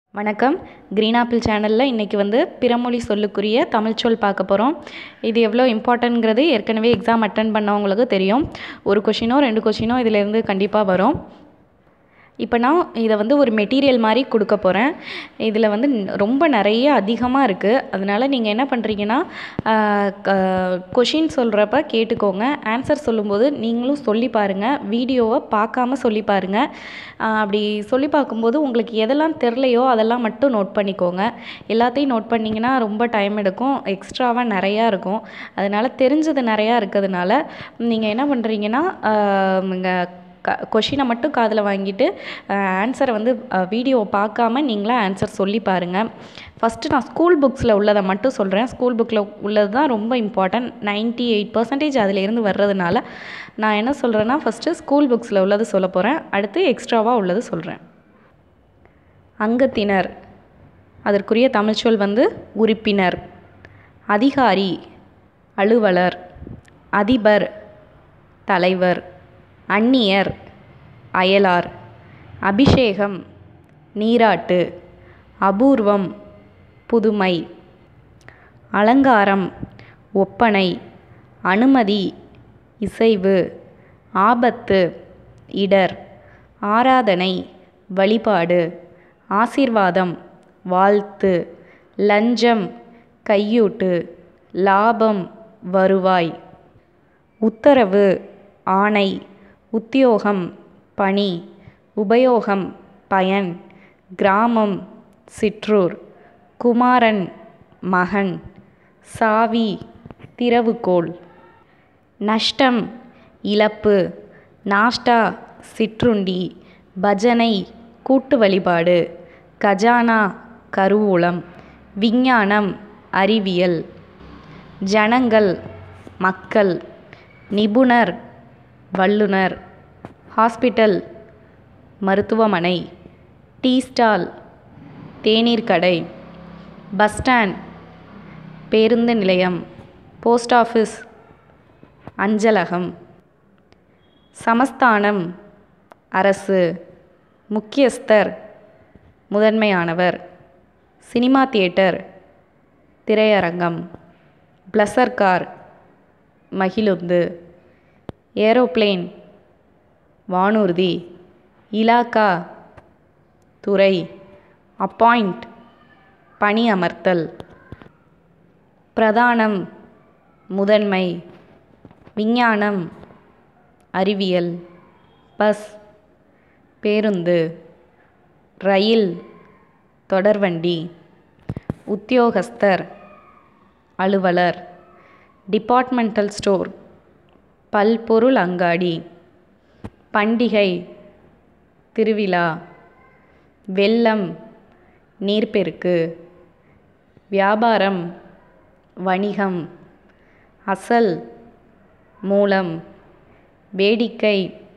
வணக்கம் green apple சேனலில் இன்றைக்கி வந்து பிறமொழி சொல்லுக்குரிய தமிழ்ச்சொல் பார்க்க போகிறோம் இது எவ்வளோ இம்பார்ட்டன்ட்ங்கிறது ஏற்கனவே எக்ஸாம் அட்டன் பண்ணவங்களுக்கு தெரியும் ஒரு கொஷினோ ரெண்டு கொஷினோ இதிலேருந்து கண்டிப்பாக வரும் இப்போ நான் இதை வந்து ஒரு மெட்டீரியல் மாதிரி கொடுக்க போகிறேன் இதில் வந்து ரொம்ப நிறைய அதிகமாக இருக்குது அதனால் நீங்கள் என்ன பண்ணுறீங்கன்னா கொஷின் சொல்கிறப்ப கேட்டுக்கோங்க ஆன்சர் சொல்லும்போது நீங்களும் சொல்லி பாருங்கள் வீடியோவை பார்க்காம சொல்லி பாருங்கள் அப்படி சொல்லி பார்க்கும்போது உங்களுக்கு எதெல்லாம் தெரிலையோ அதெல்லாம் மட்டும் நோட் பண்ணிக்கோங்க எல்லாத்தையும் நோட் பண்ணிங்கன்னா ரொம்ப டைம் எடுக்கும் எக்ஸ்ட்ராவாக நிறையா இருக்கும் அதனால் தெரிஞ்சது நிறையா இருக்கிறதுனால நீங்கள் என்ன பண்ணுறீங்கன்னா இங்கே க கொஷினை மட்டும் காதில் வாங்கிட்டு ஆன்சரை வந்து வீடியோவை பார்க்காம நீங்களாக ஆன்சர் சொல்லி பாருங்கள் ஃபஸ்ட்டு நான் ஸ்கூல் புக்ஸில் உள்ளதை மட்டும் சொல்கிறேன் ஸ்கூல் புக்கில் உள்ளது தான் ரொம்ப இம்பார்ட்டன்ட் நைன்ட்டி எயிட் பர்சன்டேஜ் அதிலேருந்து வர்றதுனால நான் என்ன சொல்கிறேன்னா ஃபஸ்ட்டு ஸ்கூல் புக்ஸில் உள்ளது சொல்ல போகிறேன் அடுத்து எக்ஸ்ட்ராவாக உள்ளது சொல்கிறேன் அங்கத்தினர் அதற்குரிய தமிழ்ச்சொல் வந்து உறுப்பினர் அதிகாரி அலுவலர் அதிபர் தலைவர் அந்நியர் அயலார் அபிஷேகம் நீராட்டு அபூர்வம் புதுமை அலங்காரம் ஒப்பனை அனுமதி இசைவு ஆபத்து இடர் ஆராதனை வழிபாடு ஆசீர்வாதம் வாழ்த்து லஞ்சம் கையூட்டு லாபம் வருவாய் உத்தரவு ஆணை உத்தியோகம் பணி உபயோகம் பயன் கிராமம் சிற்றூர் குமாரன் மகன் சாவி திறவுகோல் நஷ்டம் இழப்பு நாஷ்டா சிற்றுண்டி பஜனை கூட்டு வழிபாடு கஜானா கருவூலம் விஞ்ஞானம் அறிவியல் ஜனங்கள் மக்கள் நிபுணர் வல்லுனர் ஹாஸ்பிட்டல் மருத்துவமனை டீ ஸ்டால் தேநீர் கடை பஸ் ஸ்டாண்ட் பேருந்து நிலையம் போஸ்ட் ஆஃபீஸ் அஞ்சலகம் சமஸ்தானம் அரசு முக்கியஸ்தர் முதன்மையானவர் சினிமா தியேட்டர் திரையரங்கம் ப்ளஸர் கார் மகிழுந்து ஏரோப்ளேன் வானூர்தி இலாக்கா துறை அப்பாயிண்ட் பணி அமர்த்தல் பிரதானம் முதன்மை விஞ்ஞானம் அறிவியல் பஸ் பேருந்து ரயில் தொடர்வண்டி உத்தியோகஸ்தர் அலுவலர் டிபார்ட்மெண்டல் ஸ்டோர் பல்பொருள் அங்காடி பண்டிகை திருவிழா வெள்ளம் நீர்ப்பெருக்கு வியாபாரம் வணிகம் அசல் மூலம் வேடிக்கை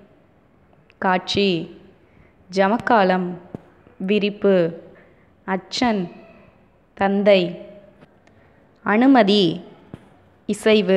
காட்சி ஜமக்காலம் விரிப்பு அச்சன் தந்தை அனுமதி இசைவு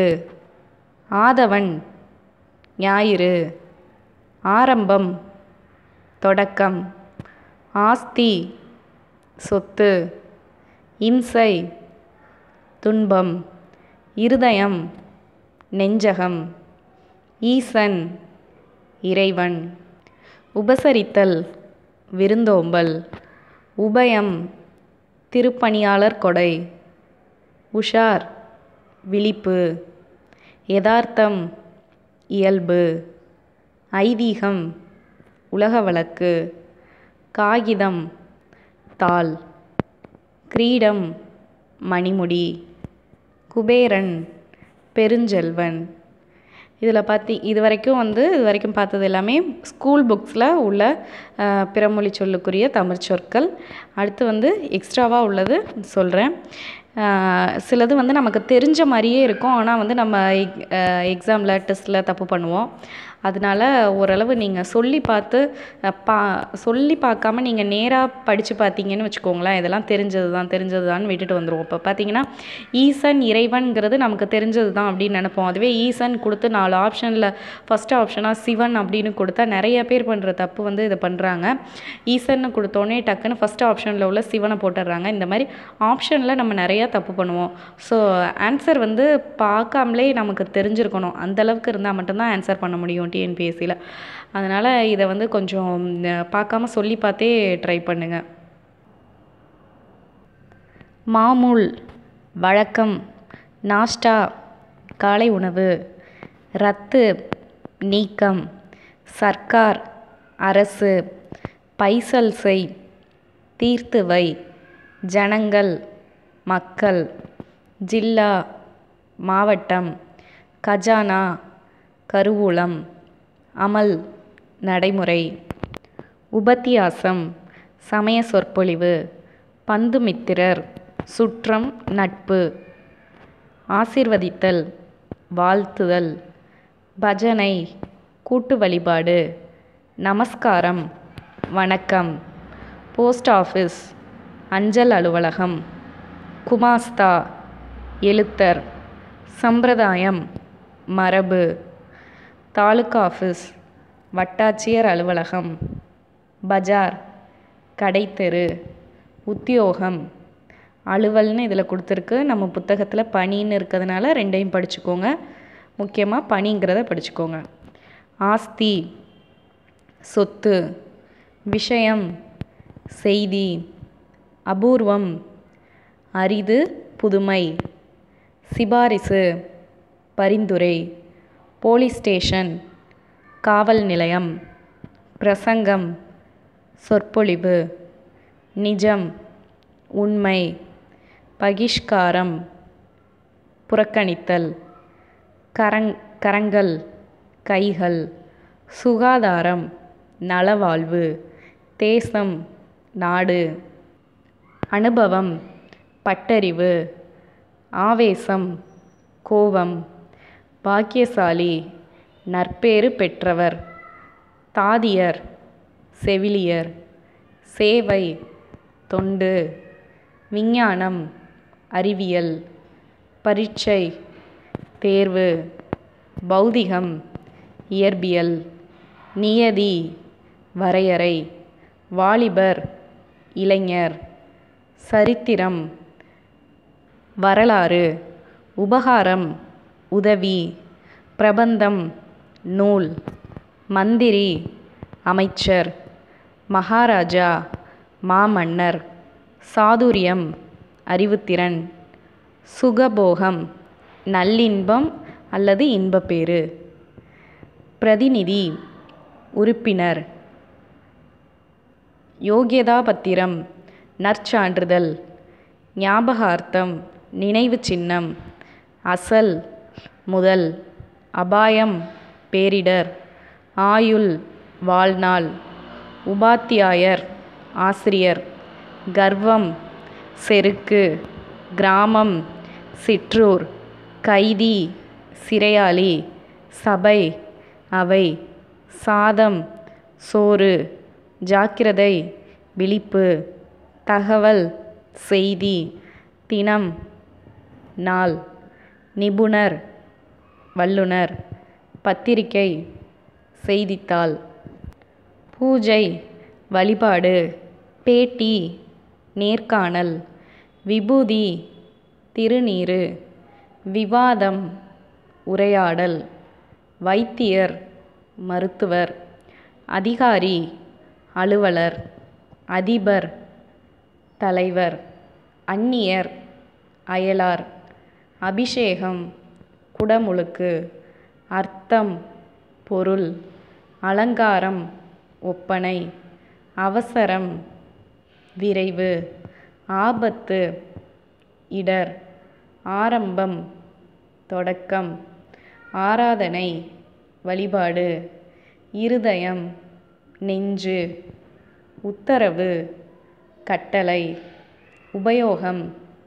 ஆதவன் ஞாயிறு ஆரம்பம் தொடக்கம் ஆஸ்தி சொத்து இம்சை துன்பம் இருதயம் நெஞ்சகம் ஈசன் இறைவன் உபசரித்தல் விருந்தோம்பல் உபயம் திருப்பணியாளர் கொடை உஷார் விழிப்பு யதார்த்தம் இயல்பு ஐதீகம் உலக வழக்கு காகிதம் தாள் கிரீடம் மணிமுடி குபேரன் பெருஞ்செல்வன் இதில் பார்த்தி இது வரைக்கும் வந்து இது வரைக்கும் பார்த்தது எல்லாமே ஸ்கூல் புக்ஸில் உள்ள பிறமொழி சொல்லுக்குரிய தமிழ் சொற்கள் அடுத்து வந்து எக்ஸ்ட்ராவாக உள்ளது சொல்கிறேன் சிலது வந்து நமக்கு தெரிஞ்ச மாதிரியே இருக்கும் ஆனால் வந்து நம்ம எக் எக்ஸாமில் டெஸ்ட்டில் தப்பு பண்ணுவோம் அதனால ஓரளவு நீங்கள் சொல்லி பார்த்து பா சொல்லி பார்க்காம நீங்கள் நேராக படித்து பார்த்தீங்கன்னு வச்சுக்கோங்களேன் இதெல்லாம் தெரிஞ்சது தான் தெரிஞ்சது தான் விட்டுட்டு வந்துடுவோம் இப்போ பார்த்தீங்கன்னா ஈசன் இறைவன்கிறது நமக்கு தெரிஞ்சது தான் அப்படின்னு நினைப்போம் அதுவே ஈசன் கொடுத்து நாலு ஆப்ஷனில் ஃபஸ்ட் ஆப்ஷனாக சிவன் அப்படின்னு கொடுத்தா நிறைய பேர் பண்ணுற தப்பு வந்து இதை பண்ணுறாங்க ஈசன்னு கொடுத்தோன்னே டக்குன்னு ஃபஸ்ட் ஆப்ஷனில் உள்ள சிவனை போட்டுடுறாங்க இந்த மாதிரி ஆப்ஷனில் நம்ம நிறையா தப்பு பண்ணுவோம் ஸோ ஆன்சர் வந்து பார்க்காமலே நமக்கு தெரிஞ்சிருக்கணும் அந்தளவுக்கு இருந்தால் மட்டும்தான் ஆன்சர் பண்ண முடியும் டிஎன்பிஎஸ்சியில் அதனால் இதை வந்து கொஞ்சம் பார்க்காம சொல்லி பார்த்தே ட்ரை பண்ணுங்கள் மாமூல் வழக்கம் நாஷ்டா காலை உணவு ரத்து நீக்கம் சர்க்கார் அரசு பைசல் செய் தீர்த்து வை ஜனங்கள் மக்கள் ஜில்லா மாவட்டம் கஜானா கருவூலம் அமல் நடைமுறை உபத்தியாசம் சமய சொற்பொழிவு பந்துமித்திரர் சுற்றம் நட்பு ஆசிர்வதித்தல் வாழ்த்துதல் பஜனை கூட்டு வழிபாடு நமஸ்காரம் வணக்கம் போஸ்ட் ஆஃபீஸ் அஞ்சல் அலுவலகம் குமாஸ்தா எழுத்தர் சம்பிரதாயம் மரபு தாலுகா ஆஃபீஸ் வட்டாட்சியர் அலுவலகம் பஜார் கடைத்தெரு உத்தியோகம் அலுவல்னு இதில் கொடுத்துருக்கு நம்ம புத்தகத்தில் பணின்னு இருக்கிறதுனால ரெண்டையும் படிச்சுக்கோங்க முக்கியமாக பணிங்கிறத படிச்சுக்கோங்க ஆஸ்தி சொத்து விஷயம் செய்தி அபூர்வம் அரிது புதுமை சிபாரிசு பரிந்துரை போலீஸ் ஸ்டேஷன் காவல் நிலையம் பிரசங்கம் சொற்பொழிவு நிஜம் உண்மை பகிஷ்காரம் புறக்கணித்தல் கரங் கரங்கள் கைகள் சுகாதாரம் நலவாழ்வு தேசம் நாடு அனுபவம் பட்டறிவு ஆவேசம் கோபம் பாக்கியசாலி நற்பேறு பெற்றவர் தாதியர் செவிலியர் சேவை தொண்டு விஞ்ஞானம் அறிவியல் பரீட்சை தேர்வு பௌதிகம் இயற்பியல் நியதி வரையறை வாலிபர் இளைஞர் சரித்திரம் வரலாறு உபகாரம் உதவி பிரபந்தம் நூல் மந்திரி அமைச்சர் மகாராஜா மாமன்னர் சாதுரியம் அறிவுத்திறன் சுகபோகம் நல்லின்பம் அல்லது இன்பப்பேறு பிரதிநிதி உறுப்பினர் யோகியதா பத்திரம் நற்சான்றிதழ் ஞாபகார்த்தம் நினைவு சின்னம் அசல் முதல் அபாயம் பேரிடர் ஆயுள் வாழ்நாள் உபாத்தியாயர் ஆசிரியர் கர்வம் செருக்கு கிராமம் சிற்றூர் கைதி சிறையாளி சபை அவை சாதம் சோறு ஜாக்கிரதை விழிப்பு தகவல் செய்தி தினம் நாள் நிபுணர் வல்லுனர் பத்திரிகை செய்தித்தாள் பூஜை வழிபாடு பேட்டி நேர்காணல் விபூதி திருநீறு விவாதம் உரையாடல் வைத்தியர் மருத்துவர் அதிகாரி அலுவலர் அதிபர் தலைவர் அந்நியர் அயலார் அபிஷேகம் குடமுழுக்கு அர்த்தம் பொருள் அலங்காரம் ஒப்பனை அவசரம் விரைவு ஆபத்து இடர் ஆரம்பம் தொடக்கம் ஆராதனை வழிபாடு இருதயம் நெஞ்சு உத்தரவு கட்டளை உபயோகம்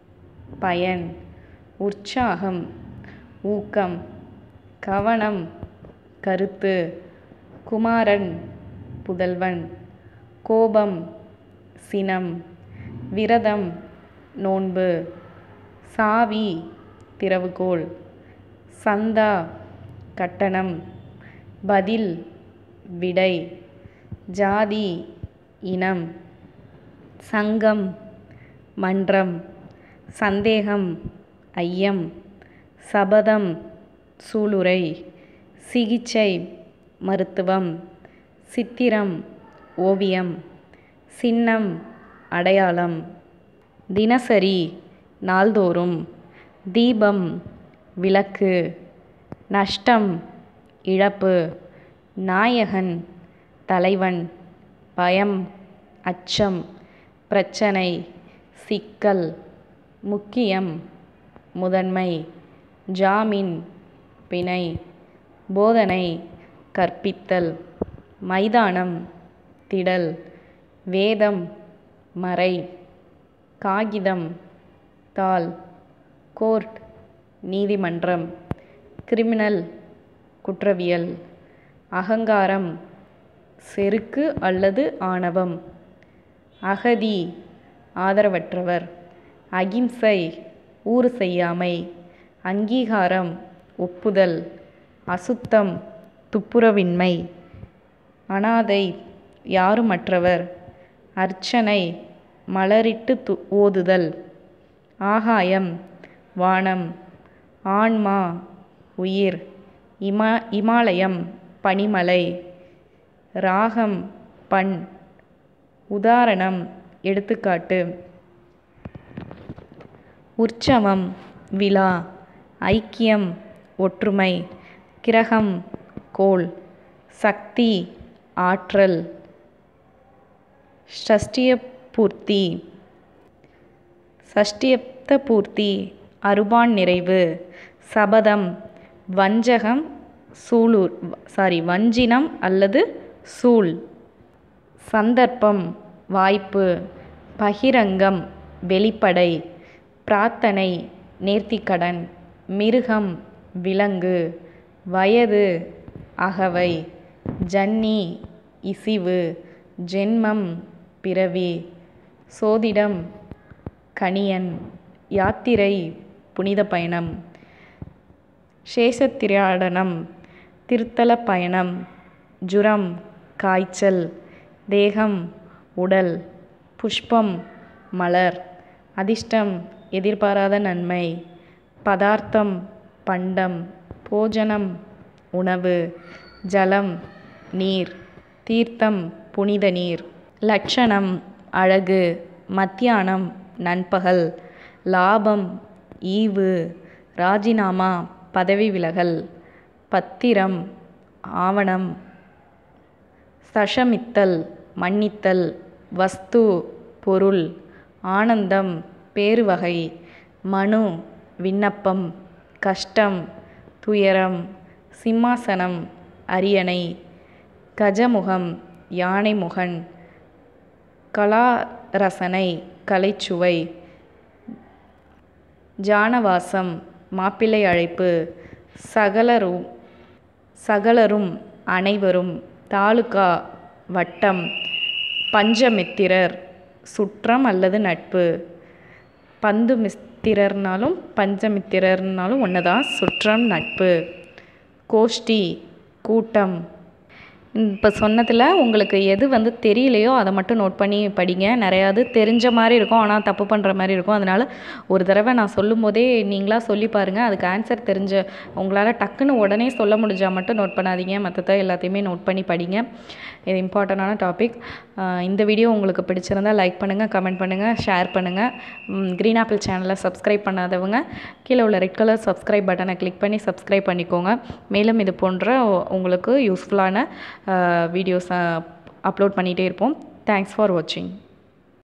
பயன் உற்சாகம் ஊக்கம் கவனம் கருத்து குமாரன் புதல்வன் கோபம் சினம் விரதம் நோன்பு சாவி திறவுகோல் சந்தா கட்டணம் பதில் விடை ஜாதி இனம் சங்கம் மன்றம் சந்தேகம் ஐயம் சபதம் சூளுரை சிகிச்சை மருத்துவம் சித்திரம் ஓவியம் சின்னம் அடையாளம் தினசரி நாள்தோறும் தீபம் விளக்கு நஷ்டம் இழப்பு நாயகன் தலைவன் பயம் அச்சம் பிரச்சனை சிக்கல் முக்கியம் முதன்மை ஜாமீன் பிணை போதனை கற்பித்தல் மைதானம் திடல் வேதம் மறை காகிதம் தாள் கோர்ட் நீதிமன்றம் கிரிமினல் குற்றவியல் அகங்காரம் செருக்கு அல்லது ஆணவம் அகதி ஆதரவற்றவர் அகிம்சை ஊறு செய்யாமை அங்கீகாரம் ஒப்புதல் அசுத்தம் துப்புரவின்மை அனாதை யாருமற்றவர் அர்ச்சனை மலரிட்டு து ஓதுதல் ஆகாயம் வானம் ஆன்மா உயிர் இமா இமாலயம் பனிமலை ராகம் பண் உதாரணம் எடுத்துக்காட்டு உற்சவம் விழா ஐக்கியம் ஒற்றுமை கிரகம் கோள் சக்தி ஆற்றல் ஷஷ்டிய பூர்த்தி சஷ்டியப்த பூர்த்தி அருபான் நிறைவு சபதம் வஞ்சகம் சூலூர் சாரி வஞ்சினம் அல்லது சூள் சந்தர்ப்பம் வாய்ப்பு பகிரங்கம் வெளிப்படை பிரார்த்தனை நேர்த்திக்கடன் மிருகம் விலங்கு வயது அகவை ஜன்னி இசிவு ஜென்மம் பிறவி சோதிடம் கணியன் யாத்திரை புனித பயணம் சேஷத்திராடனம் திருத்தல பயணம் ஜுரம் காய்ச்சல் தேகம் உடல் புஷ்பம் மலர் அதிர்ஷ்டம் எதிர்பாராத நன்மை பதார்த்தம் பண்டம் போஜனம் உணவு ஜலம் நீர் தீர்த்தம் புனித நீர் லட்சணம் அழகு மத்தியானம் நண்பகல் லாபம் ஈவு ராஜினாமா பதவி விலகல் பத்திரம் ஆவணம் சஷமித்தல் மன்னித்தல் வஸ்து பொருள் ஆனந்தம் பேருவகை மனு விண்ணப்பம் கஷ்டம் துயரம் சிம்மாசனம் அரியணை கஜமுகம் யானைமுகன் கலாரசனை கலைச்சுவை ஜானவாசம் மாப்பிள்ளை அழைப்பு சகலரும் சகலரும் அனைவரும் தாலுகா வட்டம் பஞ்சமித்திரர் சுற்றம் அல்லது நட்பு பந்து மிஸ்திரர்னாலும் பஞ்சமித்திரர்னாலும் ஒன்று தான் சுற்றம் நட்பு கோஷ்டி கூட்டம் இப்போ சொன்னதில் உங்களுக்கு எது வந்து தெரியலையோ அதை மட்டும் நோட் பண்ணி படிங்க நிறையாது தெரிஞ்ச மாதிரி இருக்கும் ஆனால் தப்பு பண்ணுற மாதிரி இருக்கும் அதனால் ஒரு தடவை நான் சொல்லும்போதே நீங்களாக சொல்லி பாருங்கள் அதுக்கு ஆன்சர் தெரிஞ்ச உங்களால் டக்குன்னு உடனே சொல்ல முடிஞ்சால் மட்டும் நோட் பண்ணாதீங்க மற்றத எல்லாத்தையுமே நோட் பண்ணி படிங்க இது இம்பார்ட்டண்டான டாபிக் இந்த வீடியோ உங்களுக்கு பிடிச்சிருந்தால் லைக் பண்ணுங்கள் கமெண்ட் பண்ணுங்கள் ஷேர் பண்ணுங்கள் க்ரீன் ஆப்பிள் சேனலை சப்ஸ்கிரைப் பண்ணாதவங்க கீழே உள்ள ரெட் கலர் சப்ஸ்கிரைப் பட்டனை கிளிக் பண்ணி சப்ஸ்கிரைப் பண்ணிக்கோங்க மேலும் இது போன்ற உங்களுக்கு யூஸ்ஃபுல்லான வீடியோஸ் அப்லோட் பண்ணிகிட்டே இருப்போம் தேங்க்ஸ் ஃபார் வாட்சிங்